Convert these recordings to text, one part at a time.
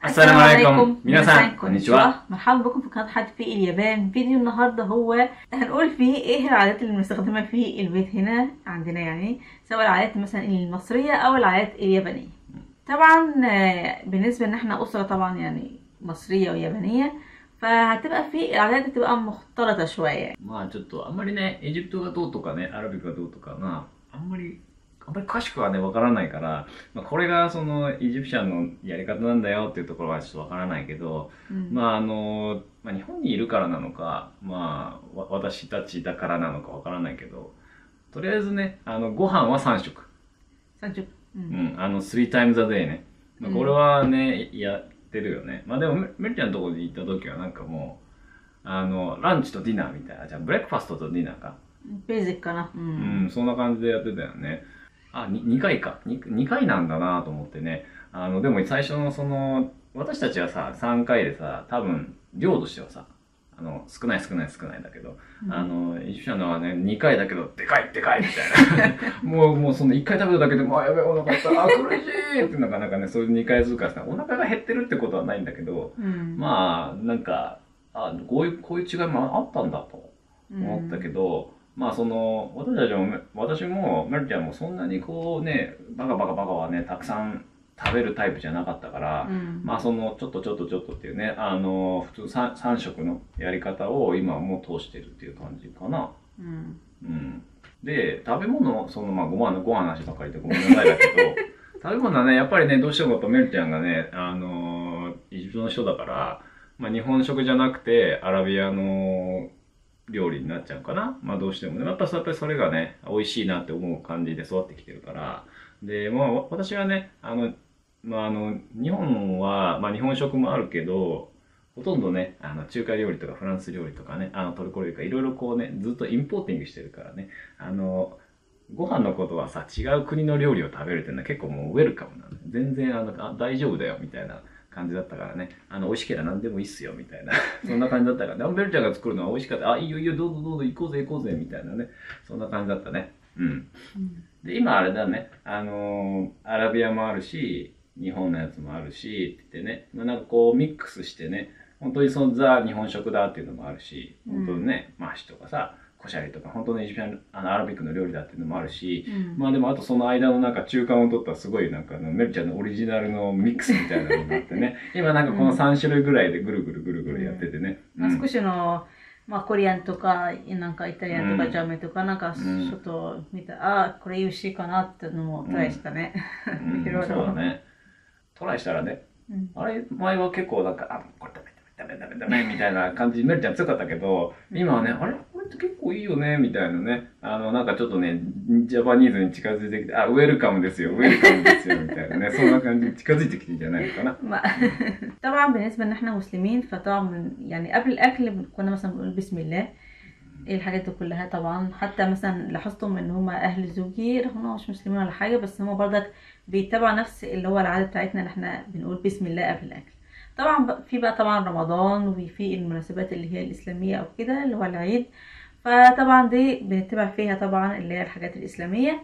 السلام عليكم ميناسان كونيتشوا مرحبا بكم في قناة حد في اليابان فيديو النهاردة هو هنقول فيه ايه العادات اللي بنستخدمها في البيت هنا عندنا يعني سواء العادات مثلا المصرية او العادات اليابانية طبعا آه، بالنسبة ان احنا اسرة طبعا يعني مصرية ويابانية فهتبقى في العادات بتبقى مختلطة شوية まあちょっとあんまりね、エジプトがどうとかね、アラビックがどうとかな、あんまり、あんまり詳しくはね、わからないから、まあ、これがそのエジプシャンのやり方なんだよっていうところはちょっとわからないけど、 うんまああの、まあ、日本にいるからなのか、まあわ私たちだからなのかわからないけど、とりあえずね、あの、ご飯は3食。 30ううんん、あの、3 times a day ね。まあうんこれはね、やってるよね。まあでも、メメルちゃんのところに行った時はなんかもう、あの、ランチとディナーみたいな。じゃあ、ブレックファストとディナーか。 ベーシックかなううんん、そんな感じでやってたよね。あ、に2回か。2, 2回なんだなと思ってね。あの、でも最初のその、私たちはさ、3回でさ、多分、量としてはさ、あの、少ない少ない少ないだけど、あの、一緒なのはね、2回だけど、でかいでかいみたいな。もう、もうその1回食べただけでも、あ、やべえ、お腹減った、あ、苦しいってなかなかね、そういう2回通過した。お腹が減ってるってことはないんだけど、 うんまあ、なんか、あ、こういう、こういう違いもあったんだと。思ったけど、まあその私たちも私もメルちゃんもそんなにこうねバカバカバカはねたくさん食べるタイプじゃなかったから、 うんまあそのちょっとちょっとちょっとっていうねあの普通 3, 三食のやり方を今はもう通してるっていう感じかな。 うんうん、で食べ物そのまあご飯のご飯の話ばっかりでごめんなさいだけど食べ物はねやっぱりねどうしてもやっぱメルちゃんがねあのエジプトの人だから、まあ、日本食じゃなくてアラビアの料理になっちゃうかなまあどうしてもねやっぱやっぱりそれがね美味しいなって思う感じで育ってきてるからでまあわ私はねあのまああの日本は、まあ、日本食もあるけどほとんどね、あの、中華料理とかフランス料理とかね、あの、トルコ料理とかいろいろこうね、ずっとインポーティングしてるからね、あの、ご飯のことはさ、違う国の料理を食べるっていうのは結構もうウェルカムなのね。全然あのあ、大丈夫だよ、みたいな感じだったからね、あの、美味しければ何でもいいっすよ、みたいな。そんな感じだったから、ね、あベルちゃんが作るのは美味しかった。あ、いいよいいよ、どうぞどうぞ、行こうぜ行こうぜ、みたいなね。そんな感じだったね。うん。 うんで、今あれだね、あのーアラビアもあるし、日本のやつもあるし、って言ってね、まあ、なんかこうミックスしてね、本当にそのザ日本食だっていうのもあるし、本当にね、マッシュとかさ、コシャリとか、本当のエジプシャン、あの、アラビックの料理だっていうのもあるし、 うんまあでもあとその間のなんか中間を取ったすごいなんかあのメルちゃんのオリジナルのミックスみたいなのがあってね、今なんかこの3種類ぐらいでぐるぐるぐるぐるやっててね。 まあ、 うん少しの、まあ、コリアンとか、なんかイタリアンとか、 うんジャーメンとか、なんかうんちょっと見た、ああ、これ美味しいかなっていうのもトライしたね。 うんいろいろそうだね。トライしたらね、 うんあれ、前は結構なんか、あ、これダメダメダメダメダメみたいな感じにメルちゃん強かったけど、今はね、あれこれって結構いいよねみたいなね。あの、なんかちょっとね、ジャパニーズに近づいてきて、あ、ウェルカムですよ、ウェルカムですよ、みたいなね。そんな感じに近づいてきてんじゃないのかな。 ما طبعا بالنسبة ان احنا مسلمين فطبعا من يعني قبل الاكل كنا مثلا بنقول بسم الله ايه الحاجات دي كلها طبعا حتى مثلا لاحظتم ان هما اهل زوجي رغم انهم مش مسلمين ولا حاجة بس هما برضك بيتبعوا نفس اللي هو العادة بتاعتنا ان احنا بنقول بسم الله قبل الاكل طبعا بق- في بقى طبعا رمضان وفي المناسبات اللي هي الاسلامية او كده اللي هو العيد فطبعا دي بنتبع فيها طبعا اللي هي الحاجات الاسلامية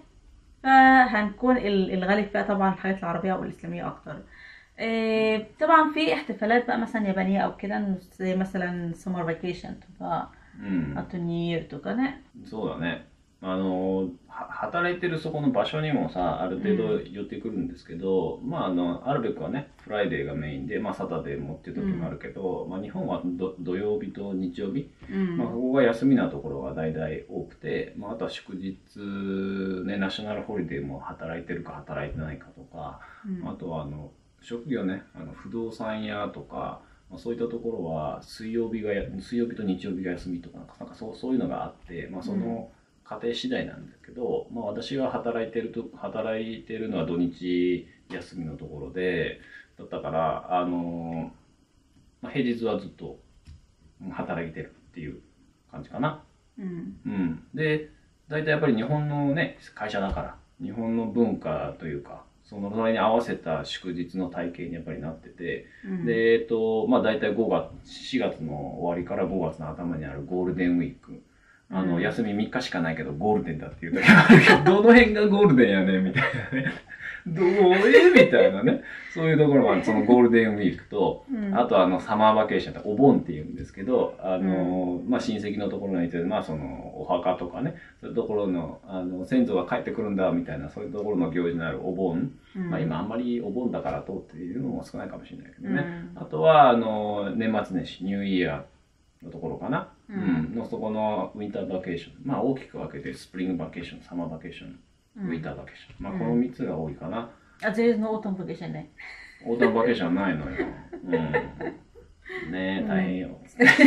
فهنكون ال- الغالب فيها طبعا الحاجات العربية او الاسلامية اكتر إيه، طبعا في احتفالات بقى مثلا يابانية او كده زي مثلا سمر فاكيشن とかうんあ。とニールとかねそうだね。あの、は働いてるそこの場所にもさ、ある程度寄ってくるんですけど、まあ、あの、アルベックはね、フライデーがメインで、まあ、サタデーもっていう時もあるけど、まあ、日本はど土曜日と日曜日、 うんまあ、ここが休みなところが大体多くて、まあ、あとは祝日、ね、ナショナルホリデーも働いてるか働いてないかとか、 うんあとはあの職業ねあの不動産屋とか、まあ、そういったところは水曜日がや水曜日と日曜日が休みとかなんかなんかそうそういうのがあって、まあ、その家庭次第なんだけど、まあ、私が働いてると働いてるのは土日休みのところでだったからあの、まあ、平日はずっとうん働いてるっていう感じかな。 うんうん、で大体やっぱり日本のね会社だから日本の文化というかそのそれに合わせた祝日の体系にやっぱりなってて、 うんでえっとまあ大体5月4月の終わりから5月の頭にあるゴールデンウィークあの、 うん休み3日しかないけどゴールデンだっていう時があるけどどの辺がゴールデンやねんみたいなねどうえみたいなね。そういうところもある。そのゴールデンウィークと、 うんあとあの、サマーバケーションってお盆って言うんですけど、あの、まあ、親戚のところに行って、まあ、その、お墓とかね、そういうところの、あの、先祖が帰ってくるんだ、みたいな、そういうところの行事のあるお盆。 うんまあ、今あんまりお盆だからとっていうのも少ないかもしれないけどね。 うんあとは、あの、年末年始、ニューイヤーのところかな。 ううんん。のそこのウィンターバケーション。まあ、大きく分けて、スプリングバケーション、サマーバケーション、ウィンターバケーション。まあ、この3つが多いかな。 あ、there is no autumn vacation ね。 オータムバケーションはないのよ。うん。ねえ、大変よ。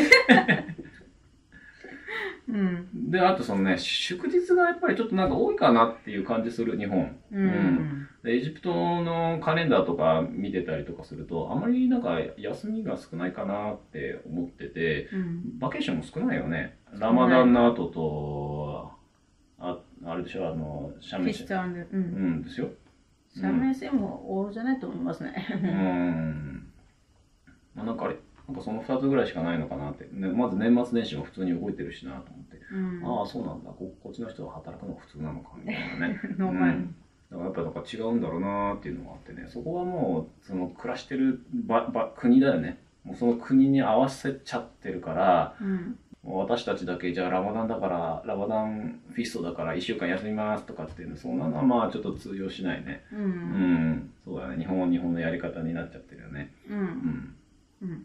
うん。 で、あとそのね、祝日がやっぱりちょっとなんか多いかなっていう感じする、日本。 うん。 で、エジプトのカレンダーとか見てたりとかすると、あまりなんか休みが少ないかなって思ってて、 うん。 バケーションも少ないよね。ラマダンの後と、ああれでしょ、あの、シャフィッメシシュターンで。う。 うんんですよ。 シャメシも多じゃないと思いますね。 うーん。まあ、なんかあれ、なんかその2つぐらいしかないのかなって。ね、まず年末年始も普通に動いてるしなと思って。 うん。 ああ、そうなんだこ。こっちの人は働くのが普通なのかみたいなね。 ノーマルうんだからやっぱなんか違うんだろうなっていうのがあってね、そこはもう、その暮らしてるばば国だよね。もうその国に合わせちゃってるから、 うん。 もう私たちだけじゃあラマダンだから、ラマダンフィストだから1週間休みますとかっていうの、そんなのはまあちょっと通用しないね。 う。 うんん、そうだね。日本は日本のやり方になっちゃってるよね。 う。 うんん。 مم.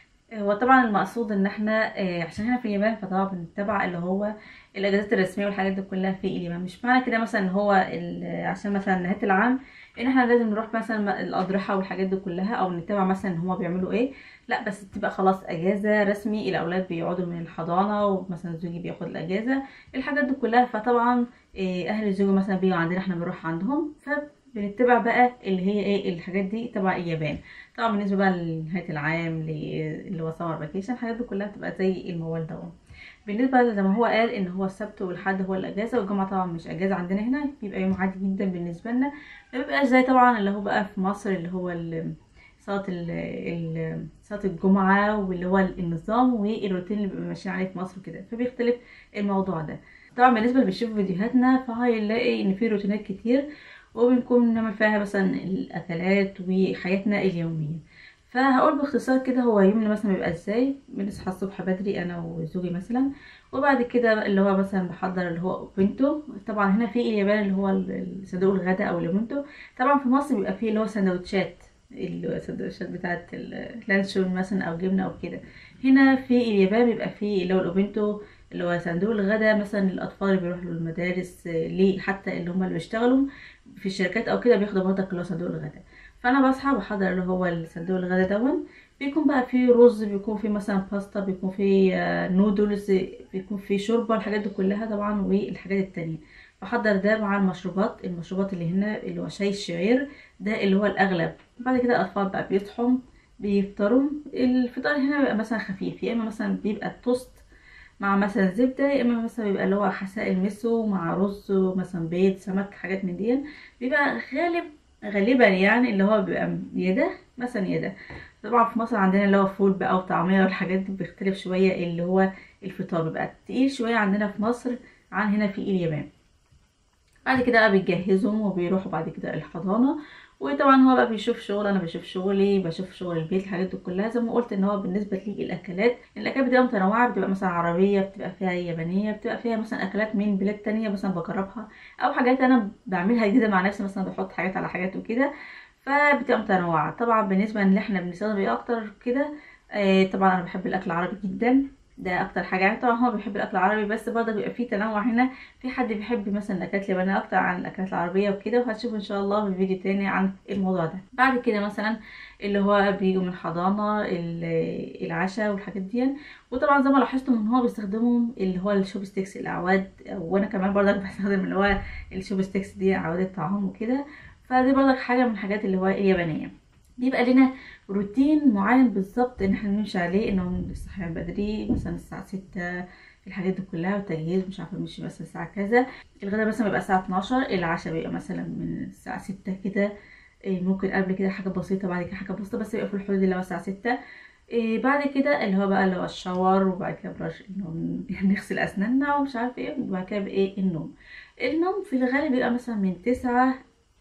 وطبعا المقصود ان احنا آه، عشان هنا في اليابان فطبعا بنتبع اللي هو الاجازات الرسميه والحاجات دي كلها في اليابان مش معنى كده مثلا ان هو ال- عشان مثلا نهايه العام ان احنا لازم نروح مثلا الاضرحه والحاجات دي كلها او نتبع مثلا ان هما بيعملوا ايه لا بس تبقى خلاص اجازه رسمي الاولاد بيقعدوا من الحضانه ومثلا زوجي بياخد الاجازه الحاجات دي كلها فطبعا آه، اهل الزوج مثلا بيجوا عندنا احنا بنروح عندهم فبنتبع بقى اللي هي ايه الحاجات دي تبع اليابان طبعا بالنسبه بقى لنهايه العام ل- اللي هو سمر فاكيشن الحاجات دي كلها بتبقى زي الموال ده بالنسبه زي ما هو قال ان هو السبت والحد هو الاجازه والجمعه طبعا مش اجازه عندنا هنا بيبقى يوم عادي جدا بالنسبه لنا ما بيبقاش زي طبعا اللي هو بقى في مصر اللي هو ال- صلاة ال- ال- صلاة الجمعة واللي هو النظام والروتين اللي بيبقى ماشيين عليه في مصر كده فبيختلف الموضوع ده طبعا بالنسبة اللي بيشوف فيديوهاتنا فهيلاقي ان في روتينات كتير وبنكون بنعمل فيها مثلا الاكلات وحياتنا اليوميه فهقول باختصار كده هو يومنا مثلا بيبقى ازاي بنصحى الصبح بدري انا وزوجي مثلا وبعد كده اللي هو مثلا بحضر اللي هو بنتو طبعا هنا في اليابان اللي هو ال- صندوق الغداء او البنتو طبعا في مصر بيبقى فيه اللي هو سندوتشات اللي هو السندوتشات بتاعت اللانشون مثلا او جبنه او كده هنا في اليابان بيبقى فيه اللي هو الاوبنتو اللي هو صندوق الغداء مثلا الاطفال اللي بيروحوا المدارس آه، ليه حتى اللي هم اللي بيشتغلوا في الشركات او كده بياخدوا برضك اللي هو صندوق الغداء فانا بصحى بحضر اللي هو الصندوق الغداء دون بيكون بقى فيه رز بيكون فيه مثلا باستا بيكون فيه آه، نودلز بيكون فيه شوربه الحاجات دي كلها طبعا والحاجات التانية بحضر ده مع المشروبات المشروبات اللي هنا اللي هو شاي الشعير ده اللي هو الاغلب بعد كده الاطفال بقى بيصحوا بيفطروا الفطار هنا بيبقى مثلا خفيف يا اما مثلا بيبقى توست مع مثلا زبدة يا اما مثلا بيبقى اللي هو حساء المسو مع رز ومثلا بيض سمك حاجات من دي بيبقى غالب غالبا يعني اللي هو بيبقى يا ده مثلا يا ده طبعا في مصر عندنا اللي هو فول بقى وطعمية والحاجات دي بيختلف شوية اللي هو الفطار بيبقى تقيل شوية عندنا في مصر عن هنا في اليابان بعد كده بقى بيجهزهم وبيروحوا بعد كده الحضانة وطبعا هو بقى بيشوف شغل انا بشوف شغلي بشوف شغل البيت الحاجات دي كلها زي ما قلت ان هو بالنسبه لي الاكلات الاكلات بتبقى متنوعه بتبقى مثلا عربيه بتبقى فيها يابانيه بتبقى فيها مثلا اكلات من بلاد تانية مثلا بجربها او حاجات انا بعملها جديده مع نفسي مثلا بحط حاجات على حاجات وكده فبتبقى متنوعه طبعا بالنسبه ان احنا بنستخدم ايه اكتر كده آه طبعا انا بحب الاكل العربي جدا ده اكتر حاجه يعني طبعا هو بيحب الاكل العربي بس برضه بيبقى فيه تنوع هنا في حد بيحب مثلا الاكلات اليابانيه اكتر عن الاكلات العربيه وكده وهتشوف ان شاء الله في فيديو تاني عن الموضوع ده بعد كده مثلا اللي هو بيجوا من الحضانه ال- العشاء والحاجات دي وطبعا زي ما لاحظتم ان هو بيستخدموا اللي هو الشوب ستيكس الاعواد وانا كمان برضه بستخدم اللي هو الشوب ستيكس دي اعواد الطعام وكده فدي برضه حاجه من الحاجات اللي هو اليابانيه بيبقى لنا روتين معين بالظبط ان احنا نمشي عليه انه نصحى بدري مثلا الساعة ستة الحاجات دي كلها والتجهيز مش عارفة نمشي مثلا الساعة كذا الغدا مثلا بيبقى الساعة 12 العشاء بيبقى مثلا من الساعة ستة كده إيه، ممكن قبل كده حاجة بسيطة بعد كده حاجة بسيطة بس بيبقى في الحدود اللي هو الساعة ستة إيه بعد كده اللي هو بقى اللي هو الشاور وبعد كده برش انه نغسل اسناننا ومش عارف ايه وبعد كده بقى ايه النوم النوم في الغالب بيبقى مثلا من تسعة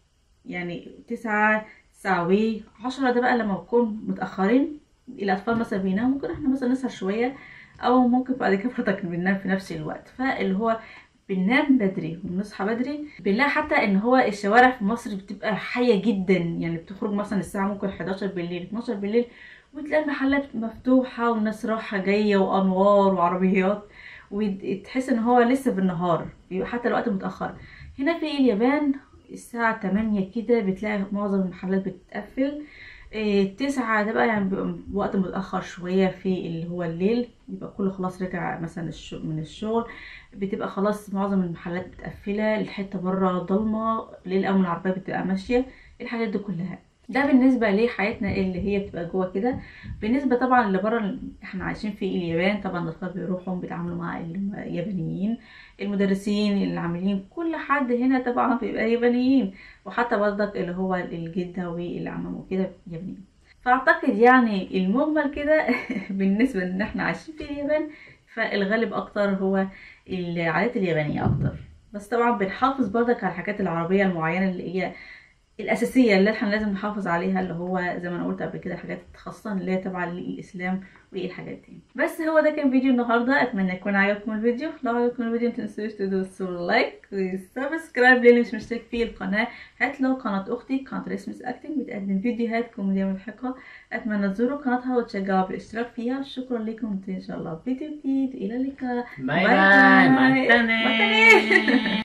يعني تسعة تسعة و عشرة ده بقى لما بنكون متأخرين الأطفال مثلا بيناموا ممكن احنا مثلا نسهر شوية أو ممكن بعد كده برضك بننام في نفس الوقت فاللي هو بننام بدري ونصحى بدري بنلاقي حتى ان هو الشوارع في مصر بتبقى حية جدا يعني بتخرج مثلا الساعة ممكن 11 بالليل 12 بالليل وتلاقي المحلات مفتوحة والناس رايحة جاية وأنوار وعربيات وتحس ان هو لسه بالنهار بيبقى حتى الوقت متأخر هنا في اليابان الساعة 8 كده بتلاقي معظم المحلات بتتقفل إيه، تسعة ده بقى يعني بيبقى وقت متأخر شوية في اللي هو الليل بيبقى كله خلاص رجع مثلا الش- من الشغل بتبقى خلاص معظم المحلات متقفلة الحتة بره ضلمة ليل أول العربية بتبقى ماشية الحاجات دي كلها ده بالنسبة لحياتنا اللي هي بتبقى جوه كده بالنسبة طبعا اللي بره اللي احنا عايشين في اليابان طبعا الأطفال بيروحوا بيتعاملوا مع اليابانيين المدرسين اللي عاملين كل حد هنا طبعا بيبقى يابانيين وحتى برضك اللي هو الجدة والعمام وكده يابانيين فأعتقد يعني المجمل كده بالنسبة ان احنا عايشين في اليابان فالغالب أكتر هو العادات اليابانية أكتر بس طبعا بنحافظ برضك على الحاجات العربية المعينة اللي هي الأساسية اللي احنا لازم نحافظ عليها اللي هو زي ما أنا قلت قبل كده حاجات خاصة اللي هي تبع للإسلام والحاجات دي بس هو ده كان فيديو النهاردة أتمنى يكون عجبكم الفيديو لو عجبكم الفيديو متنسوش تدوسوا لايك وسبسكرايب للي مش مشترك في القناة هتلاقوا قناة أختي قناة ريسمس أكتنج بتقدم فيديوهات كوميديا مضحكة أتمنى تزوروا قناتها وتشجعوا بالاشتراك فيها شكرا لكم إن شاء الله في فيديو جديد إلى اللقاء باي باي باي باي. ماتane